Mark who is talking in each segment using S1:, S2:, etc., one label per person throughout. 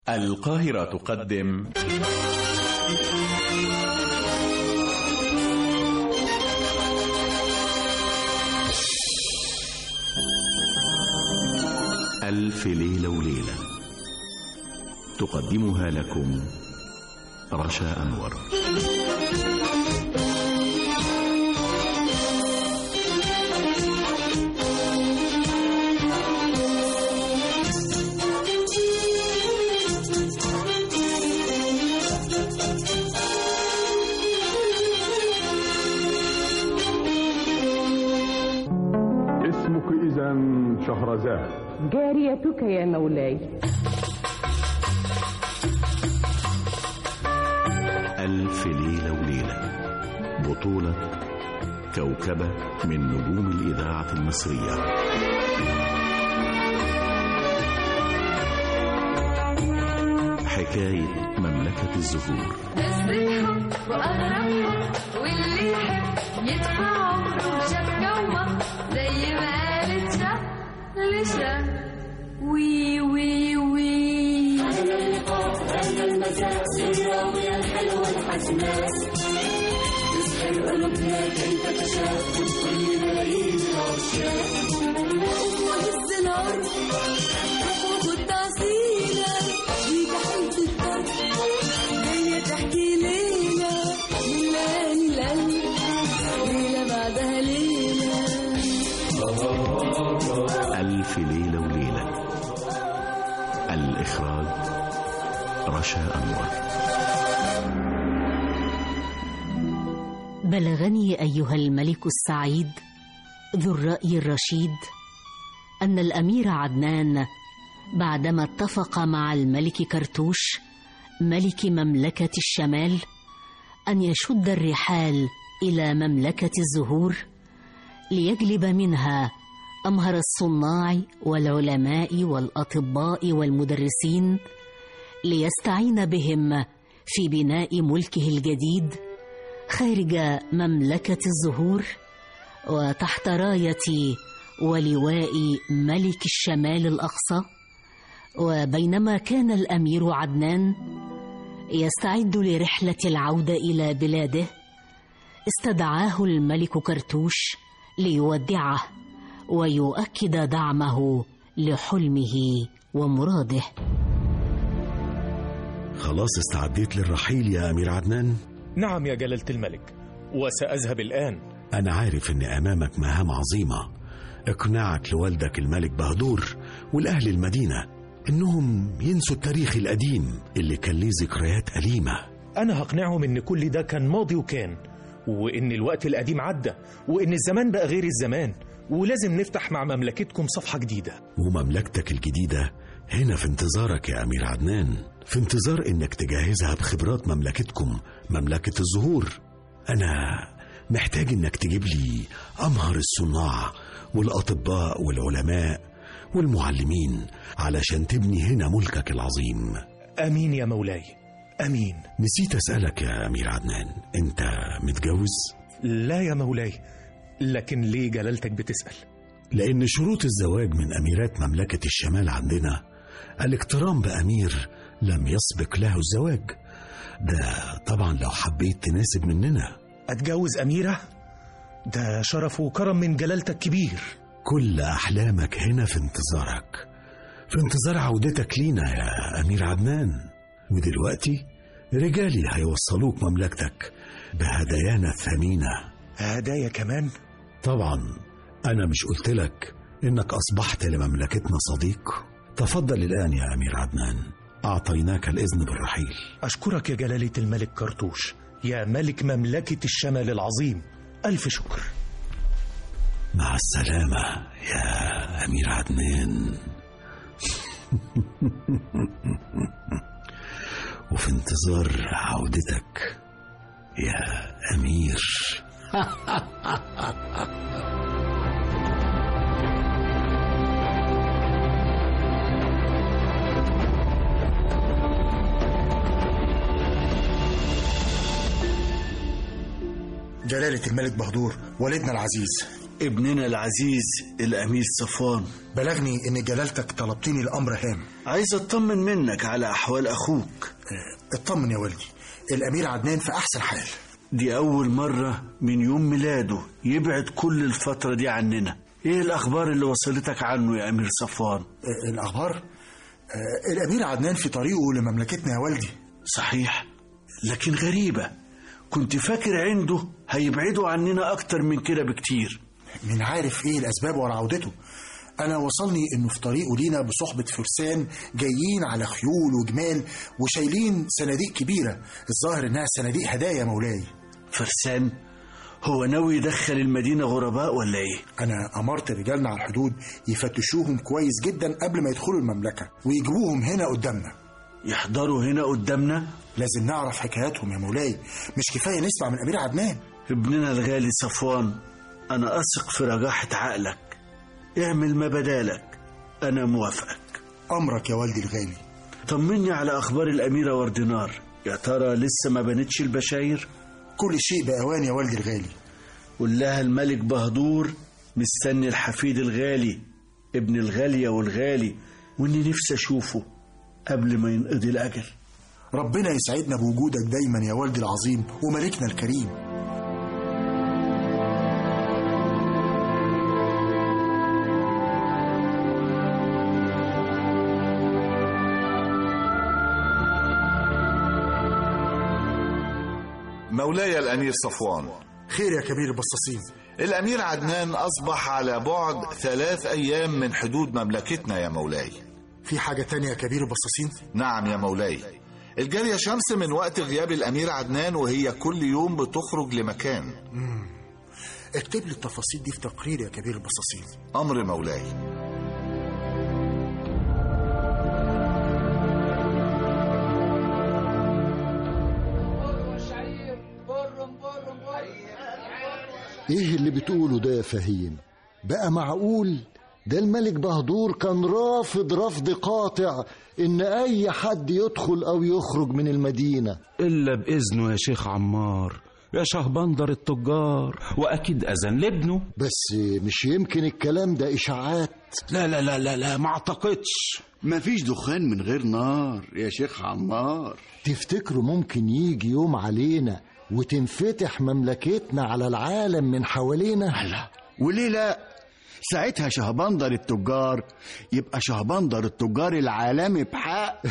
S1: القاهرة تقدم ألف ليلة وليلة تقدمها لكم رشا أنور
S2: اسمك إذا شهرزاد
S3: جاريتك يا مولاي
S1: ألف ليلة وليلة بطولة كوكبة من نجوم الإذاعة المصرية حكاية مملكة الزهور
S4: نسرتهم وأغربهم واللي يحب يدفع عمره شاف جوه زي ما قالت شاف لشاف وي وي وي الزنار وخد عصيرة دي تحت الطرف جاية تحكي ليلة من ليالي القلب ليلة بعدها ليلة
S1: ألف ليلة وليلة الإخراج رشا أنور
S5: بلغني ايها الملك السعيد ذو الراي الرشيد ان الامير عدنان بعدما اتفق مع الملك كرتوش ملك مملكه الشمال ان يشد الرحال الى مملكه الزهور ليجلب منها امهر الصناع والعلماء والاطباء والمدرسين ليستعين بهم في بناء ملكه الجديد خارج مملكة الزهور وتحت راية ولواء ملك الشمال الأقصى وبينما كان الأمير عدنان يستعد لرحلة العودة إلى بلاده استدعاه الملك كرتوش ليودعه ويؤكد دعمه لحلمه ومراده
S6: خلاص استعديت للرحيل يا أمير عدنان
S7: نعم يا جلالة الملك وسأذهب الآن
S6: أنا عارف إن أمامك مهام عظيمة إقناعك لوالدك الملك بهدور والأهل المدينة إنهم ينسوا التاريخ القديم اللي كان ليه ذكريات أليمة
S7: أنا هقنعهم إن كل ده كان ماضي وكان وإن الوقت القديم عدى وإن الزمان بقى غير الزمان ولازم نفتح مع مملكتكم صفحة جديدة
S6: ومملكتك الجديدة هنا في انتظارك يا أمير عدنان في انتظار إنك تجهزها بخبرات مملكتكم مملكة الزهور أنا محتاج إنك تجيب لي أمهر الصناع والأطباء والعلماء والمعلمين علشان تبني هنا ملكك العظيم
S7: أمين يا مولاي أمين
S6: نسيت أسألك يا أمير عدنان أنت متجوز؟
S7: لا يا مولاي لكن ليه جلالتك بتسأل
S6: لأن شروط الزواج من أميرات مملكة الشمال عندنا الاقتران بأمير لم يسبق له الزواج ده طبعا لو حبيت تناسب مننا
S7: أتجوز أميرة ده شرف وكرم من جلالتك كبير
S6: كل أحلامك هنا في انتظارك في انتظار عودتك لينا يا أمير عدنان ودلوقتي رجالي هيوصلوك مملكتك بهدايانا الثمينة
S7: هدايا كمان
S6: طبعا أنا مش قلت لك إنك أصبحت لمملكتنا صديق تفضل الآن يا أمير عدنان أعطيناك الإذن بالرحيل
S7: أشكرك يا جلالة الملك كرتوش يا ملك مملكة الشمال العظيم ألف شكر
S6: مع السلامة يا أمير عدنان وفي انتظار عودتك يا أمير
S8: جلالة الملك بهدور والدنا العزيز
S9: ابننا العزيز الأمير صفوان
S8: بلغني إن جلالتك طلبتني الأمر هام
S9: عايز اطمن منك على احوال اخوك
S8: اطمن يا والدي الأمير عدنان في أحسن حال
S9: دي اول مرة من يوم ميلاده يبعد كل الفترة دي عننا ايه الاخبار اللي وصلتك عنه يا امير صفوان
S8: آه، الأخبار آه، الأمير عدنان في طريقه لمملكتنا يا والدي
S9: صحيح لكن غريبة كنت فاكر عنده هيبعدوا عننا اكتر من كده بكتير
S8: مين عارف ايه الاسباب ورا عودته انا وصلني انه في طريقه لينا بصحبة فرسان جايين على خيول وجمال وشايلين صناديق كبيرة الظاهر انها صناديق هدايا مولاي
S9: فرسان هو ناوي يدخل المدينة غرباء ولا ايه
S8: انا امرت رجالنا على الحدود يفتشوهم كويس جدا قبل ما يدخلوا المملكة ويجيبوهم هنا قدامنا
S9: يحضروا هنا قدامنا
S8: لازم نعرف حكاياتهم يا مولاي مش كفاية نسمع من امير عدنان
S9: ابننا الغالي صفوان انا اثق في رجاحة عقلك اعمل ما بدالك انا موافقك
S8: امرك يا والدي الغالي
S9: طمني على اخبار الاميرة وردنار يا ترى لسه ما بنتش البشاير
S8: كل شيء بأوان يا والدي الغالي
S9: قول لها الملك بهدور مستني الحفيد الغالي ابن الغالية والغالي واني نفسي اشوفه قبل ما ينقضي الاجل
S8: ربنا يسعدنا بوجودك دايما يا والدي العظيم وملكنا الكريم
S10: مولاي الأمير صفوان
S8: خير يا كبير البصاصين
S10: الأمير عدنان أصبح على بعد ثلاث أيام من حدود مملكتنا يا مولاي
S8: في حاجة تانية يا كبير البصاصين
S10: نعم يا مولاي الجارية شمس من وقت غياب الأمير عدنان وهي كل يوم بتخرج لمكان
S8: اكتب لي التفاصيل دي في تقرير يا كبير البصاصين
S10: أمر مولاي
S11: ايه اللي بتقوله ده يا فهيم بقى معقول ده الملك بهدور كان رافض رفض قاطع ان اي حد يدخل او يخرج من المدينة
S12: إلا بإذنه يا شيخ عمار يا شهبندر التجار وأكيد أذن لابنه
S11: بس مش يمكن الكلام ده اشاعات
S12: لا لا لا لا لا ما اعتقدش
S13: مفيش دخان من غير نار يا شيخ عمار
S11: تفتكروا ممكن يجي يوم علينا وتنفتح مملكتنا على العالم من حوالينا
S13: لا وليه لا ساعتها شهبندر التجار يبقى شهبندر التجار العالمي بحق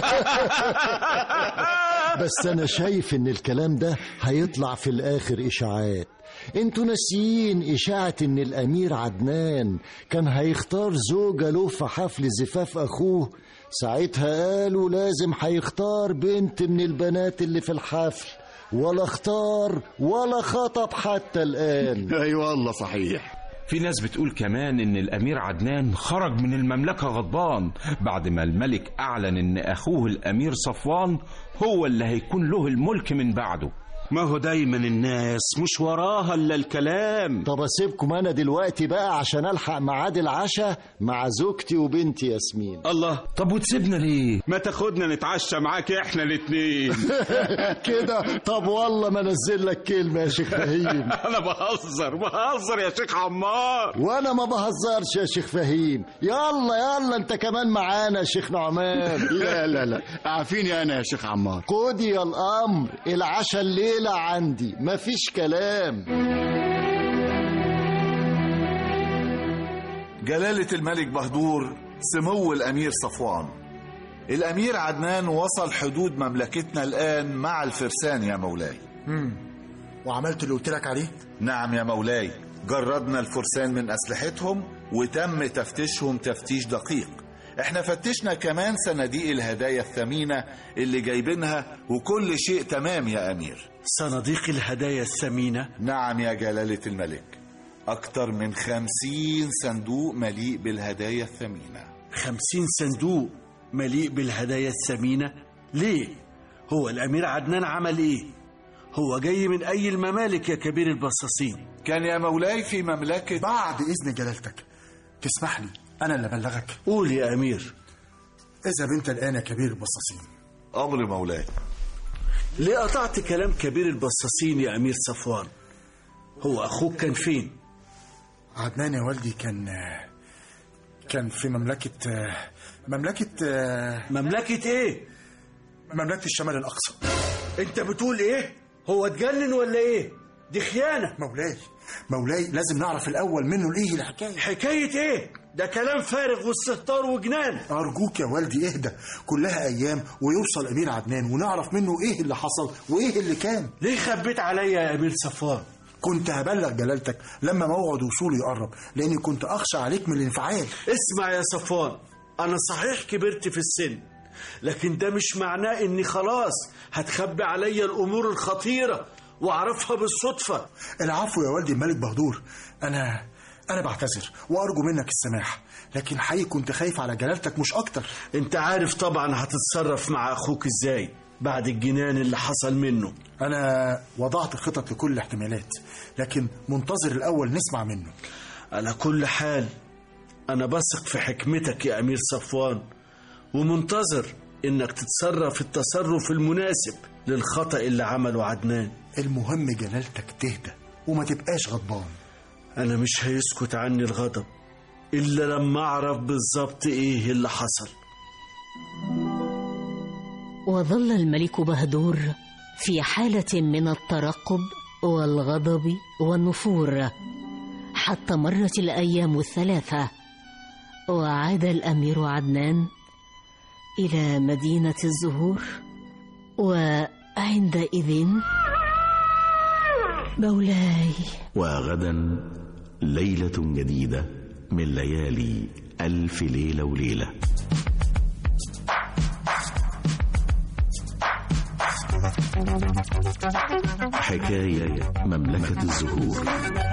S11: بس انا شايف ان الكلام ده هيطلع في الاخر اشاعات انتوا ناسيين اشاعة ان الامير عدنان كان هيختار زوجة له في حفل زفاف اخوه ساعتها قالوا لازم هيختار بنت من البنات اللي في الحفل ولا اختار ولا خطب حتى الان
S13: اي أيوة والله صحيح
S12: في ناس بتقول كمان ان الامير عدنان خرج من المملكة غضبان بعد ما الملك اعلن ان اخوه الامير صفوان هو اللي هيكون له الملك من بعده ما هو دايما الناس مش وراها الا الكلام
S11: طب اسيبكم انا دلوقتي بقى عشان الحق ميعاد العشاء مع زوجتي وبنتي ياسمين
S12: الله طب وتسيبنا ليه ما تاخدنا نتعشى معاك احنا الاتنين
S11: كده طب والله ما انزل لك كلمه يا شيخ فهيم
S12: انا بهزر بهزر يا شيخ عمار
S11: وانا ما بهزرش يا شيخ فهيم يلا يلا انت كمان معانا يا شيخ نعمان
S13: لا لا لا عارفيني انا يا شيخ عمار
S11: خد يا الامر العشاء الليله عندي مفيش كلام
S10: جلالة الملك بهدور سمو الأمير صفوان الأمير عدنان وصل حدود مملكتنا الآن مع الفرسان يا مولاي
S8: مم. وعملت اللي قلت لك عليه
S10: نعم يا مولاي جردنا الفرسان من أسلحتهم وتم تفتيشهم تفتيش دقيق احنا فتشنا كمان صناديق الهدايا الثمينة اللي جايبينها وكل شيء تمام يا أمير
S9: صناديق الهدايا الثمينة
S10: نعم يا جلالة الملك أكتر من خمسين صندوق مليء بالهدايا الثمينة
S9: خمسين صندوق مليء بالهدايا الثمينة ليه؟ هو الأمير عدنان عمل إيه؟ هو جاي من أي الممالك يا كبير البصاصين
S10: كان يا مولاي في مملكة
S8: بعد إذن جلالتك تسمح لي أنا اللي أبلغك
S9: قول يا أمير
S8: اذهب أنت الآن يا كبير البصاصين
S10: أمر مولاي
S9: ليه قطعت كلام كبير البصاصين يا أمير صفوان؟ هو أخوك كان فين؟
S8: عدنان يا والدي كان كان في مملكة آه، مملكة آه،
S9: مملكة ايه؟
S8: مملكة الشمال الأقصى
S9: انت بتقول ايه؟ هو اتجنن ولا ايه؟ دي خيانة
S8: مولاي مولاي لازم نعرف الأول منه الإيه الحكاية
S9: حكاية ايه؟ ده كلام فارغ واستهتار وجنان
S8: أرجوك يا والدي اهدى كلها أيام ويوصل أمير عدنان ونعرف منه إيه اللي حصل وإيه اللي كان
S9: ليه خبيت عليا يا أمير صفوان؟
S8: كنت هبلغ جلالتك لما موعد وصوله يقرب لأني كنت أخشى عليك من الانفعال
S9: اسمع يا صفوان أنا صحيح كبرت في السن لكن ده مش معناه إني خلاص هتخبي عليا الأمور الخطيرة وأعرفها بالصدفة
S8: العفو يا والدي الملك بهدور أنا أنا بعتذر وأرجو منك السماح لكن حقيقي كنت خايف على جلالتك مش أكتر
S9: أنت عارف طبعا هتتصرف مع أخوك إزاي بعد الجنان اللي حصل منه
S8: أنا وضعت خطط لكل الاحتمالات لكن منتظر الأول نسمع منه
S9: على كل حال أنا بثق في حكمتك يا أمير صفوان ومنتظر إنك تتصرف التصرف المناسب للخطأ اللي عمله عدنان
S8: المهم جلالتك تهدى وما تبقاش غضبان
S9: أنا مش هيسكت عني الغضب إلا لما أعرف بالظبط إيه اللي حصل
S5: وظل الملك بهدور في حالة من الترقب والغضب والنفور حتى مرت الأيام الثلاثة وعاد الأمير عدنان إلى مدينة الزهور وعندئذ مولاي
S1: وغدا ليلة جديدة من ليالي ألف ليلة وليلة حكاية مملكة الزهور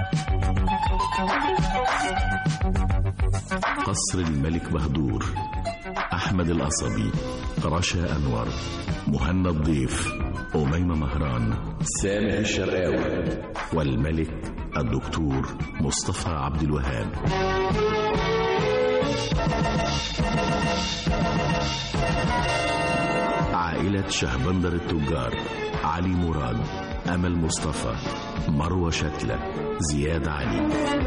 S1: قصر الملك بهدور أحمد القصبي رشا أنور مهنا الضيف أميمة مهران سامح الشرقاوي والملك الدكتور مصطفى عبد الوهاب عائلة شهبندر التجار علي مراد أمل مصطفى مروة شتلة زياد علي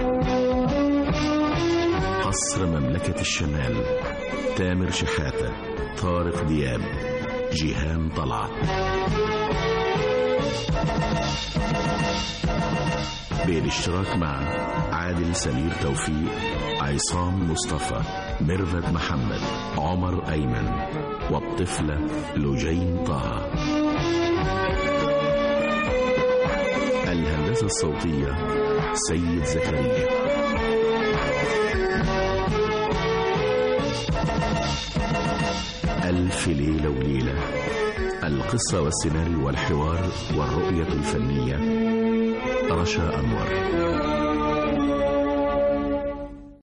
S1: قصر مملكة الشمال تامر شحاتة طارق دياب جيهان طلعت بالاشتراك مع عادل سمير توفيق عصام مصطفى ميرفت محمد عمر أيمن والطفلة لجين طه الهندسة الصوتية سيد زكريا ألف ليلة وليلة القصة والسيناريو والحوار والرؤية الفنية رشا أنور